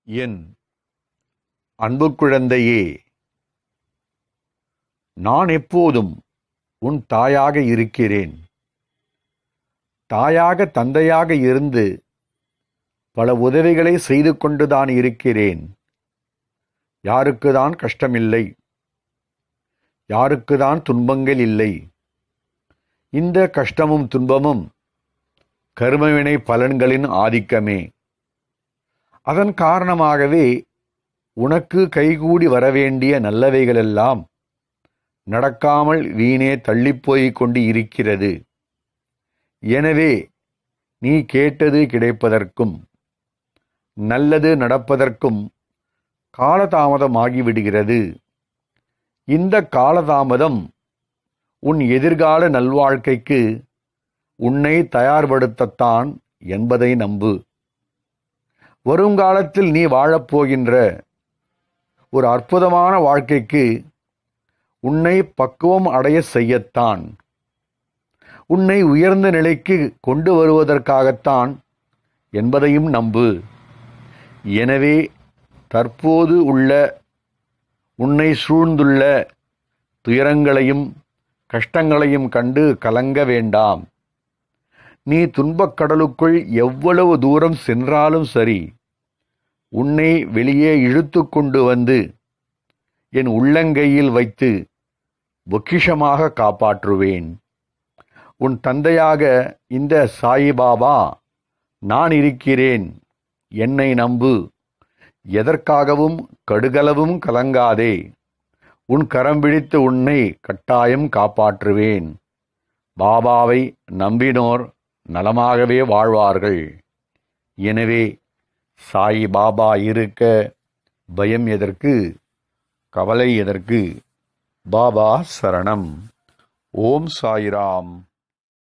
என் அன்பு குழந்தையே நான் எப்போதும் உன் தாயாக இருக்கிறேன் தாயாக தந்தையாக இருந்து பல உதவிகளை செய்து கொண்டுதான் இருக்கிறேன் யாருக்குதான் கஷ்டமில்லை யாருக்குதான் துன்பங்கள் இல்லை இந்த கஷ்டமும் துன்பமும் கர்மவினை பலன்களின் ஆதிக்கமே அதன் காரணமாகவே உனக்கு கைகூடி வரவேண்டிய நல்லவைகளெல்லாம் நடக்காமல் வீணே தள்ளிப்போய்க் கொண்டு இருக்கிறது எனவே நீ கேட்டது கிடைப்பதற்கும் நல்லது நடப்பதற்கும் காலதாமதமாகிவிடுகிறது இந்த காலதாமதம் உன் எதிர்கால நல்வாழ்க்கைக்கு உன்னை தயார்படுத்தத்தான் என்பதை நம்பு வருங்காலத்தில் நீ வாழப்போகின்ற ஒரு அற்புதமான வாழ்க்கைக்கு உன்னை பக்குவம் அடைய செய்யத்தான் உன்னை உயர்ந்த நிலைக்கு கொண்டு வருவதற்காகத்தான் என்பதையும் நம்பு எனவே தற்போது உள்ள உன்னை சூழ்ந்துள்ள துயரங்களையும் கஷ்டங்களையும் கண்டு கலங்க வேண்டாம் நீ துன்பக் கடலுக்குள் எவ்வளவு தூரம் சென்றாலும் சரி உன்னை வெளியே இழுத்து கொண்டு வந்து என் உள்ளங்கையில் வைத்து பொக்கிஷமாக காப்பாற்றுவேன் உன் தந்தையாக இந்த சாயிபாபா நான் இருக்கிறேன் என்னை நம்பு எதற்காகவும் கடுகளவும் கலங்காதே உன் கரம் பிடித்து உன்னை கட்டாயம் காப்பாற்றுவேன் பாபாவை நம்பினோர் நலமாகவே வாழ்வார்கள் எனவே சாய் பாபா இருக்க பயம் எதற்கு கவலை எதற்கு பாபா சரணம் ஓம் சாய்ராம்